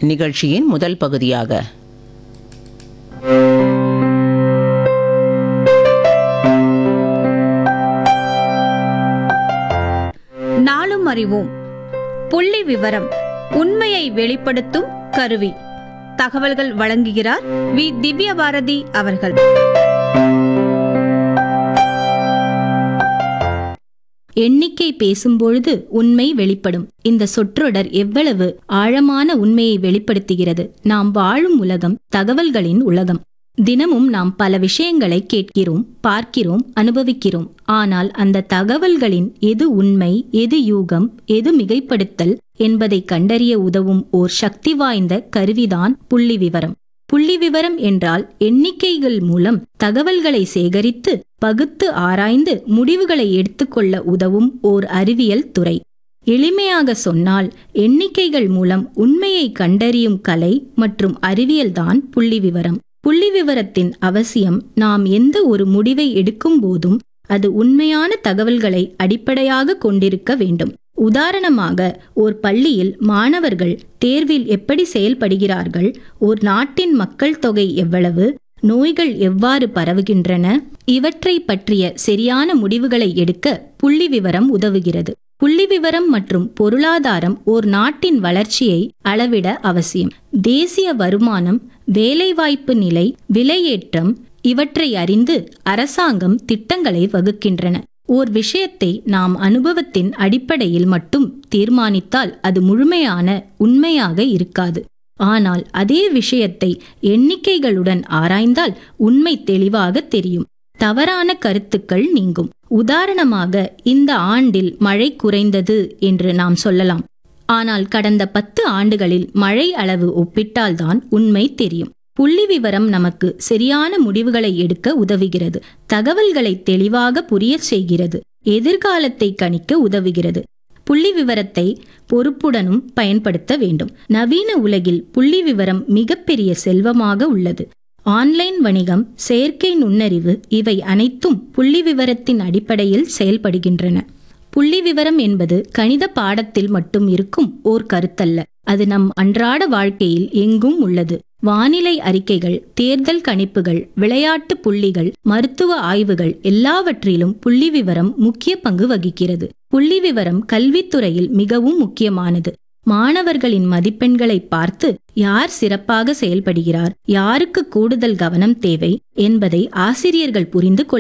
நிகழ்ச்சியின் முதல் பகுதியாக நாளும் அறிவோம் புள்ளி விவரம் உண்மையை வெளிப்படுத்தும் கருவி தகவல்கள் வழங்குகிறார் வி திவ்ய பாரதி அவர்கள் எண்ணிக்கை பேசும்பொழுது உண்மை வெளிப்படும் இந்த சொற்றொடர் எவ்வளவு ஆழமான உண்மையை வெளிப்படுத்துகிறது நாம் வாழும் உலகம் தகவல்களின் உலகம் தினமும் நாம் பல விஷயங்களை கேட்கிறோம் பார்க்கிறோம் அனுபவிக்கிறோம் ஆனால் அந்த தகவல்களின் எது உண்மை எது யூகம் எது மிகைப்படுத்தல் என்பதை கண்டறிய உதவும் ஓர் சக்தி வாய்ந்த கருவிதான் புள்ளி விவரம் புள்ளி விவரம் என்றால் எண்ணிக்கைகள் மூலம் தகவல்களை சேகரித்து பகுத்து ஆராய்ந்து முடிவுகளை எடுத்துக்கொள்ள உதவும் ஓர் அறிவியல் துறை எளிமையாக சொன்னால் எண்ணிக்கைகள் மூலம் உண்மையை கண்டறியும் கலை மற்றும் அறிவியல்தான் புள்ளி விவரம் புள்ளி விவரத்தின் அவசியம் நாம் எந்த ஒரு முடிவை எடுக்கும் போதும் அது உண்மையான தகவல்களை அடிப்படையாக கொண்டிருக்க வேண்டும் உதாரணமாக ஓர் பள்ளியில் மாணவர்கள் தேர்வில் எப்படி செயல்படுகிறார்கள் ஓர் நாட்டின் மக்கள் தொகை எவ்வளவு நோய்கள் எவ்வாறு பரவுகின்றன இவற்றை பற்றிய சரியான முடிவுகளை எடுக்க புள்ளி விவரம் உதவுகிறது புள்ளி விவரம் மற்றும் பொருளாதாரம் ஓர் நாட்டின் வளர்ச்சியை அளவிட அவசியம் தேசிய வருமானம் வேலைவாய்ப்பு நிலை விலையேற்றம் இவற்றை அறிந்து அரசாங்கம் திட்டங்களை வகுக்கின்றன ஓர் விஷயத்தை நாம் அனுபவத்தின் அடிப்படையில் மட்டும் தீர்மானித்தால் அது முழுமையான உண்மையாக இருக்காது ஆனால் அதே விஷயத்தை எண்ணிக்கைகளுடன் ஆராய்ந்தால் உண்மை தெளிவாக தெரியும் தவறான கருத்துக்கள் நீங்கும் உதாரணமாக இந்த ஆண்டில் மழை குறைந்தது என்று நாம் சொல்லலாம் ஆனால் கடந்த பத்து ஆண்டுகளில் மழை அளவு ஒப்பிட்டால்தான் உண்மை தெரியும் புள்ளி விவரம் நமக்கு சரியான முடிவுகளை எடுக்க உதவுகிறது தகவல்களை தெளிவாக புரியச் செய்கிறது எதிர்காலத்தை கணிக்க உதவுகிறது புள்ளி விவரத்தை பொறுப்புடனும் பயன்படுத்த வேண்டும் நவீன உலகில் புள்ளி விவரம் மிகப்பெரிய செல்வமாக உள்ளது ஆன்லைன் வணிகம் செயற்கை நுண்ணறிவு இவை அனைத்தும் புள்ளி விவரத்தின் அடிப்படையில் செயல்படுகின்றன புள்ளி விவரம் என்பது கணித பாடத்தில் மட்டும் இருக்கும் ஓர் கருத்தல்ல அது நம் அன்றாட வாழ்க்கையில் எங்கும் உள்ளது வானிலை அறிக்கைகள் தேர்தல் கணிப்புகள் விளையாட்டு புள்ளிகள் மருத்துவ ஆய்வுகள் எல்லாவற்றிலும் புள்ளி விவரம் முக்கிய பங்கு வகிக்கிறது புள்ளி விவரம் கல்வித்துறையில் மிகவும் முக்கியமானது மாணவர்களின் மதிப்பெண்களை பார்த்து யார் சிறப்பாக செயல்படுகிறார் யாருக்கு கூடுதல் கவனம் தேவை என்பதை ஆசிரியர்கள் புரிந்து கொள்ள